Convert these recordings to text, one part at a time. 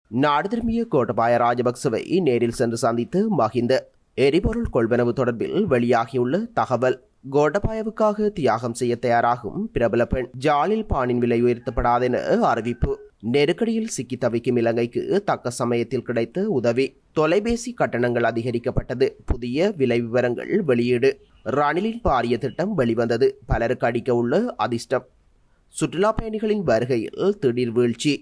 நாடு திரும்பிய கோட்டபாய ராஜபக்சவை நேரில் சென்று சந்தித்து மகிந்த எரிபொருள் கொள்வனவு தொடர்பில் வெளியாகியுள்ள தகவல் கோட்டபாயவுக்காக தியாகம் செய்ய தயாராகும் பிரபல பெண் ஜாலில் பானின் விலை உயர்த்தப்படாதென அறிவிப்பு நெருக்கடியில் சிக்கி தவிக்கும் இலங்கைக்கு தக்க சமயத்தில் கிடைத்த உதவி தொலைபேசி கட்டணங்கள் அதிகரிக்கப்பட்டது புதிய விலை விவரங்கள் வெளியீடு ரணிலின் பாரிய திட்டம் வெளிவந்தது பலருக்கு அடிக்க உள்ள அதிர்ஷ்டம் சுற்றுலா பயணிகளின் வருகையில் திடீர் வீழ்ச்சி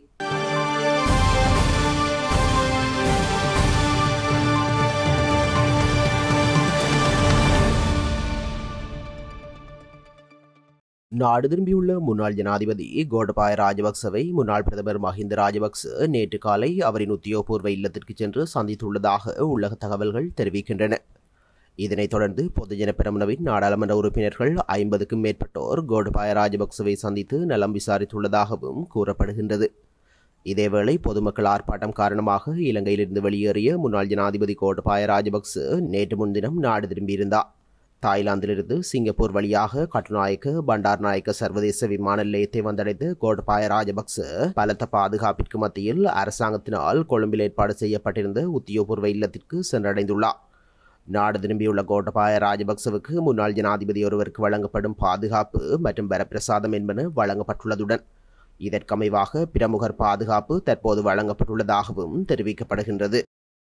நாடு திரும்பியுள்ள முன்னாள் ஜனாதிபதி கோடபாய ராஜபக்சவை முன்னாள் பிரதமர் மஹிந்த ராஜபக்ச நேற்று காலை அவரின் உத்தியோகபூர்வ இல்லத்திற்கு சென்று சந்தித்துள்ளதாக உள்ளக தகவல்கள் தெரிவிக்கின்றன இதனைத் தொடர்ந்து பொதுஜன பெரமுனவின் நாடாளுமன்ற உறுப்பினர்கள் ஐம்பதுக்கும் மேற்பட்டோர் கோடபாய ராஜபக்சவை சந்தித்து நலம் விசாரித்துள்ளதாகவும் கூறப்படுகின்றது இதேவேளை பொதுமக்கள் ஆர்ப்பாட்டம் காரணமாக இலங்கையிலிருந்து வெளியேறிய முன்னாள் ஜனாதிபதி கோடபாய ராஜபக்ச நேற்று முன்தினம் நாடு திரும்பியிருந்தார் தாய்லாந்திலிருந்து சிங்கப்பூர் வழியாக கட்டுநாயக்க பண்டார் நாயக்க சர்வதேச விமான நிலையத்தை வந்தடைந்த கோடபாய ராஜபக்ச பலத்த பாதுகாப்பிற்கு மத்தியில் அரசாங்கத்தினால் கொழும்பில் ஏற்பாடு செய்யப்பட்டிருந்த உத்தியோகபூர்வ இல்லத்திற்கு சென்றடைந்துள்ளார் நாடு திரும்பியுள்ள கோட்டபாய ராஜபக்சவுக்கு முன்னாள் ஜனாதிபதி ஒருவருக்கு வழங்கப்படும் பாதுகாப்பு மற்றும் வரப்பிரசாதம் என்பன வழங்கப்பட்டுள்ளதுடன் இதற்கமைவாக பிரமுகர் பாதுகாப்பு தற்போது வழங்கப்பட்டுள்ளதாகவும் தெரிவிக்கப்படுகின்றது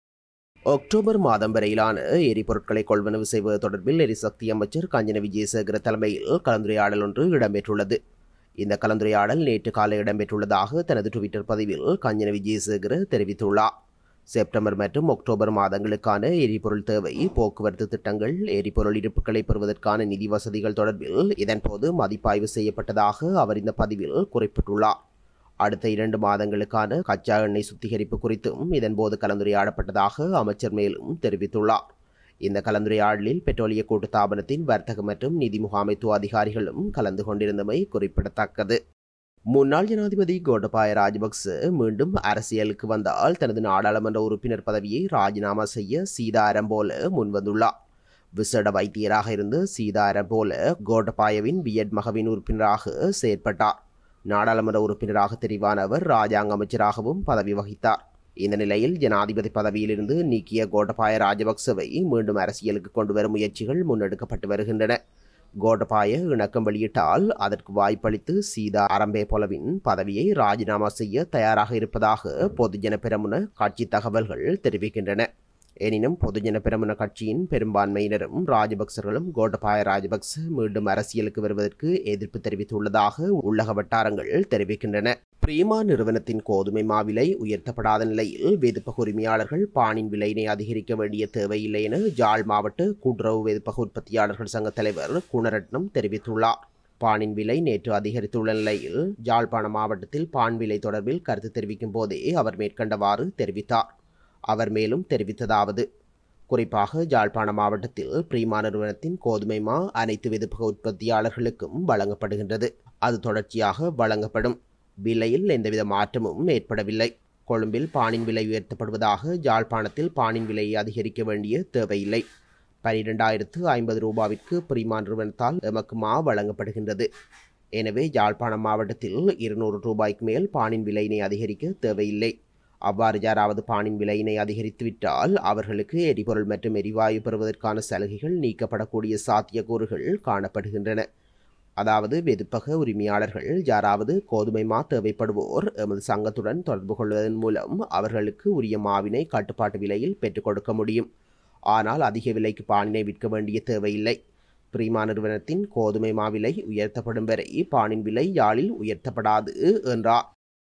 அக்டோபர் மாதம் வரையிலான எரிபொருட்களை கொள்வனவு செய்வது தொடர்பில் எரிசக்தி அமைச்சர் கஞ்சன விஜயசேகர தலைமையில் கலந்துரையாடல் ஒன்று இடம்பெற்றுள்ளது இந்த கலந்துரையாடல் நேற்று காலை இடம்பெற்றுள்ளதாக தனது டுவிட்டர் பதிவில் கஞ்சன விஜயசேகர தெரிவித்துள்ளார் செப்டம்பர் மற்றும் அக்டோபர் மாதங்களுக்கான எரிபொருள் தேவை போக்குவரத்து திட்டங்கள் எரிபொருள் இருப்புகளை பெறுவதற்கான நிதி வசதிகள் தொடர்பில் இதன்போது மதிப்பாய்வு செய்யப்பட்டதாக அவர் இந்த பதிவில் குறிப்பிட்டுள்ளார் அடுத்த இரண்டு மாதங்களுக்கான கச்சா எண்ணெய் சுத்திகரிப்பு குறித்தும் இதன்போது கலந்துரையாடப்பட்டதாக அமைச்சர் மேலும் தெரிவித்துள்ளார் இந்த கலந்துரையாடலில் பெட்ரோலிய கூட்டுத்தாபனத்தின் வர்த்தக மற்றும் நிதி முகாமைத்துவ அதிகாரிகளும் கலந்து கொண்டிருந்தமை குறிப்பிடத்தக்கது முன்னாள் ஜனாதிபதி கோட்டபாய ராஜபக்ச மீண்டும் அரசியலுக்கு வந்தால் தனது நாடாளுமன்ற உறுப்பினர் பதவியை ராஜினாமா செய்ய சீதா அரம்போல முன்வந்துள்ளார் விசேட வைத்தியராக இருந்து சீதா அரம்போல கோட்டபாயவின் பிஎட் மகவின் உறுப்பினராக செயற்பட்டார் நாடாளுமன்ற உறுப்பினராக தெரிவான அவர் ராஜாங்க அமைச்சராகவும் பதவி வகித்தார் இந்த நிலையில் ஜனாதிபதி பதவியிலிருந்து நீக்கிய கோட்டபாய ராஜபக்சவை மீண்டும் அரசியலுக்கு கொண்டு வரும் முயற்சிகள் முன்னெடுக்கப்பட்டு வருகின்றன கோட்டபாய இணக்கம் வெளியிட்டால் அதற்கு வாய்ப்பளித்து சீதா அரம்பே போலவின் பதவியை ராஜினாமா செய்ய தயாராக இருப்பதாக பொதுஜன பெரமுன கட்சி தகவல்கள் தெரிவிக்கின்றன எனினும் பொதுஜன பெரமுன கட்சியின் பெரும்பான்மையினரும் ராஜபக்சர்களும் கோட்டபாய ராஜபக்ச மீண்டும் அரசியலுக்கு வருவதற்கு எதிர்ப்பு தெரிவித்துள்ளதாக உள்ளக வட்டாரங்கள் தெரிவிக்கின்றன பிரீமா நிறுவனத்தின் கோதுமை மாவிலை உயர்த்தப்படாத நிலையில் வெதுப்பக உரிமையாளர்கள் பானின் விலையினை அதிகரிக்க வேண்டிய தேவையில்லை என ஜாழ் மாவட்ட கூட்டுறவு வெதுப்பக உற்பத்தியாளர்கள் சங்க தலைவர் குணரட்னம் தெரிவித்துள்ளார் பானின் விலை நேற்று அதிகரித்துள்ள நிலையில் ஜாழ்ப்பாண மாவட்டத்தில் பான் விலை தொடர்பில் கருத்து தெரிவிக்கும் போதே அவர் மேற்கண்டவாறு தெரிவித்தார் அவர் மேலும் தெரிவித்ததாவது குறிப்பாக ஜாழ்ப்பாண மாவட்டத்தில் பிரீமா நிறுவனத்தின் கோதுமை மா அனைத்து வெதுப்பக உற்பத்தியாளர்களுக்கும் வழங்கப்படுகின்றது அது தொடர்ச்சியாக வழங்கப்படும் விலையில் எந்தவித மாற்றமும் ஏற்படவில்லை கொழும்பில் பானின் விலை உயர்த்தப்படுவதாக ஜாழ்ப்பாணத்தில் பானின் விலையை அதிகரிக்க வேண்டிய தேவையில்லை பனிரெண்டாயிரத்து ஐம்பது ரூபாவிற்கு பிரிமா நிறுவனத்தால் எமக்கு மா வழங்கப்படுகின்றது எனவே யாழ்ப்பாணம் மாவட்டத்தில் இருநூறு ரூபாய்க்கு மேல் பானின் விலையினை அதிகரிக்க தேவையில்லை அவ்வாறு யாராவது பானின் விலையினை அதிகரித்துவிட்டால் அவர்களுக்கு எரிபொருள் மற்றும் எரிவாயு பெறுவதற்கான சலுகைகள் நீக்கப்படக்கூடிய சாத்தியக்கூறுகள் காணப்படுகின்றன அதாவது வெதுப்பக உரிமையாளர்கள் யாராவது கோதுமை மா தேவைப்படுவோர் எமது சங்கத்துடன் தொடர்பு கொள்வதன் மூலம் அவர்களுக்கு உரிய மாவினை கட்டுப்பாட்டு விலையில் பெற்றுக் கொடுக்க முடியும் ஆனால் அதிக விலைக்கு பானினை விற்க வேண்டிய தேவையில்லை பிரீமா நிறுவனத்தின் கோதுமை மாவிலை உயர்த்தப்படும் வரை பானின் விலை யாழில் உயர்த்தப்படாது என்றார்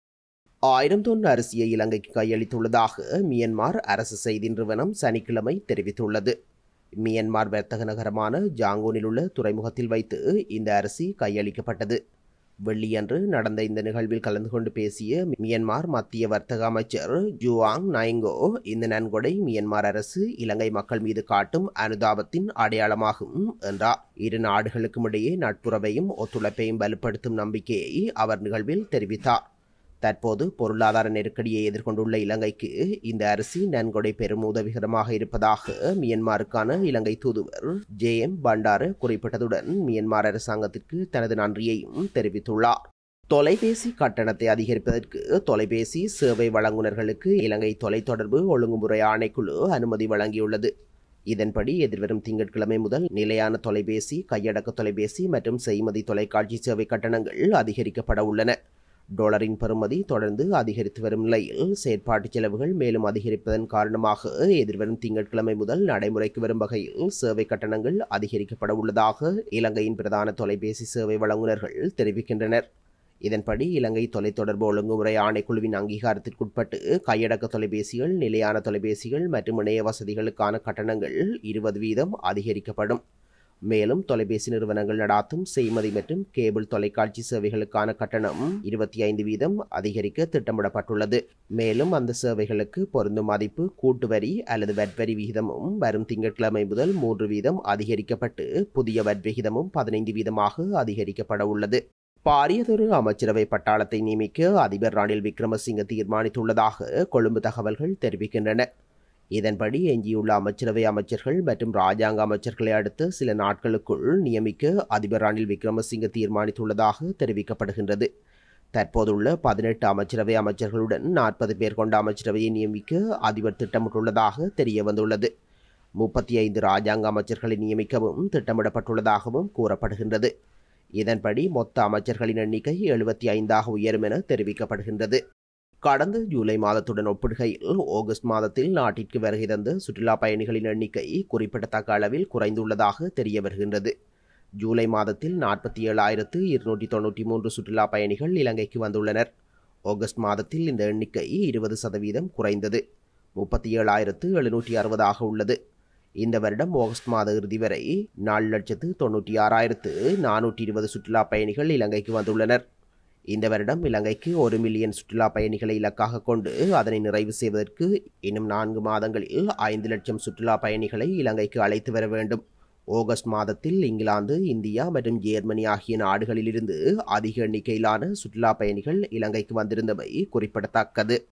ஆயிரம் தொன் அரிசியை இலங்கைக்கு கையளித்துள்ளதாக மியன்மார் அரசு செய்தி நிறுவனம் சனிக்கிழமை தெரிவித்துள்ளது மியன்மார் வர்த்தக நகரமான ஜாங்கூனில் உள்ள துறைமுகத்தில் வைத்து இந்த அரிசி கையளிக்கப்பட்டது வெள்ளியன்று நடந்த இந்த நிகழ்வில் கலந்து கொண்டு பேசிய மியன்மார் மத்திய வர்த்தக அமைச்சர் ஜுவாங் நயங்கோ இந்த நன்கொடை மியன்மார் அரசு இலங்கை மக்கள் மீது காட்டும் அனுதாபத்தின் அடையாளமாகும் என்றார் இரு நாடுகளுக்கும் இடையே நட்புறவையும் ஒத்துழைப்பையும் வலுப்படுத்தும் நம்பிக்கையை அவர் நிகழ்வில் தெரிவித்தார் தற்போது பொருளாதார நெருக்கடியை எதிர்கொண்டுள்ள இலங்கைக்கு இந்த அரிசி நன்கொடை பெரும் உதவிகரமாக இருப்பதாக மியன்மாருக்கான இலங்கை தூதுவர் ஜே எம் பண்டார குறிப்பிட்டதுடன் மியன்மார் அரசாங்கத்திற்கு தனது நன்றியையும் தெரிவித்துள்ளார் தொலைபேசி கட்டணத்தை அதிகரிப்பதற்கு தொலைபேசி சேவை வழங்குனர்களுக்கு இலங்கை தொலைத்தொடர்பு ஒழுங்குமுறை ஆணைக்குழு அனுமதி வழங்கியுள்ளது இதன்படி எதிர்வரும் திங்கட்கிழமை முதல் நிலையான தொலைபேசி கையடக்க தொலைபேசி மற்றும் செய்மதி தொலைக்காட்சி சேவை கட்டணங்கள் அதிகரிக்கப்பட உள்ளன டாலரின் பெறுமதி தொடர்ந்து அதிகரித்து வரும் நிலையில் செயற்பாட்டு செலவுகள் மேலும் அதிகரிப்பதன் காரணமாக எதிர்வரும் திங்கட்கிழமை முதல் நடைமுறைக்கு வரும் வகையில் சேவை கட்டணங்கள் அதிகரிக்கப்பட உள்ளதாக இலங்கையின் பிரதான தொலைபேசி சேவை வழங்குனர்கள் தெரிவிக்கின்றனர் இதன்படி இலங்கை தொலைத்தொடர்பு ஒழுங்குமுறை ஆணைக்குழுவின் அங்கீகாரத்திற்குட்பட்டு கையடக்க தொலைபேசிகள் நிலையான தொலைபேசிகள் மற்றும் இணைய வசதிகளுக்கான கட்டணங்கள் இருபது வீதம் அதிகரிக்கப்படும் மேலும் தொலைபேசி நிறுவனங்கள் நடாத்தும் செய்மதி மற்றும் கேபிள் தொலைக்காட்சி சேவைகளுக்கான கட்டணம் இருபத்தி ஐந்து வீதம் அதிகரிக்க திட்டமிடப்பட்டுள்ளது மேலும் அந்த சேவைகளுக்கு பொருந்தும் மதிப்பு கூட்டு வரி அல்லது வட் வரி விகிதமும் வரும் திங்கட்கிழமை முதல் மூன்று வீதம் அதிகரிக்கப்பட்டு புதிய வட் விகிதமும் பதினைந்து வீதமாக அதிகரிக்கப்பட உள்ளது பாரியதொரு அமைச்சரவை பட்டாளத்தை நியமிக்க அதிபர் ரணில் விக்ரமசிங்க தீர்மானித்துள்ளதாக கொழும்பு தகவல்கள் தெரிவிக்கின்றன இதன்படி எஞ்சியுள்ள அமைச்சரவை அமைச்சர்கள் மற்றும் ராஜாங்க அமைச்சர்களை அடுத்து சில நாட்களுக்குள் நியமிக்க அதிபர் ரணில் விக்ரமசிங்க தீர்மானித்துள்ளதாக தெரிவிக்கப்படுகின்றது தற்போதுள்ள பதினெட்டு அமைச்சரவை அமைச்சர்களுடன் நாற்பது பேர் கொண்ட அமைச்சரவையை நியமிக்க அதிபர் திட்டமிட்டுள்ளதாக தெரிய வந்துள்ளது முப்பத்தி ஐந்து ராஜாங்க அமைச்சர்களை நியமிக்கவும் திட்டமிடப்பட்டுள்ளதாகவும் கூறப்படுகின்றது இதன்படி மொத்த அமைச்சர்களின் எண்ணிக்கை எழுபத்தி ஐந்தாக உயரும் என தெரிவிக்கப்படுகின்றது கடந்த ஜூலை மாதத்துடன் ஒப்பிடுகையில் ஆகஸ்ட் மாதத்தில் நாட்டிற்கு வருகை தந்த சுற்றுலா பயணிகளின் எண்ணிக்கை குறிப்பிடத்தக்க அளவில் குறைந்துள்ளதாக தெரிய வருகின்றது ஜூலை மாதத்தில் நாற்பத்தி ஏழாயிரத்து இருநூற்றி தொண்ணூற்றி மூன்று சுற்றுலா பயணிகள் இலங்கைக்கு வந்துள்ளனர் ஆகஸ்ட் மாதத்தில் இந்த எண்ணிக்கை இருபது சதவீதம் குறைந்தது முப்பத்தி ஏழாயிரத்து எழுநூற்றி அறுபதாக உள்ளது இந்த வருடம் ஆகஸ்ட் மாத இறுதி வரை நாலு லட்சத்து தொண்ணூற்றி ஆறாயிரத்து நானூற்றி இருபது சுற்றுலா பயணிகள் இலங்கைக்கு வந்துள்ளனர் இந்த வருடம் இலங்கைக்கு ஒரு மில்லியன் சுற்றுலா பயணிகளை இலக்காக கொண்டு அதனை நிறைவு செய்வதற்கு இன்னும் நான்கு மாதங்களில் ஐந்து லட்சம் சுற்றுலா பயணிகளை இலங்கைக்கு அழைத்து வர வேண்டும் ஆகஸ்ட் மாதத்தில் இங்கிலாந்து இந்தியா மற்றும் ஜெர்மனி ஆகிய நாடுகளிலிருந்து அதிக எண்ணிக்கையிலான சுற்றுலா பயணிகள் இலங்கைக்கு வந்திருந்தமை குறிப்பிடத்தக்கது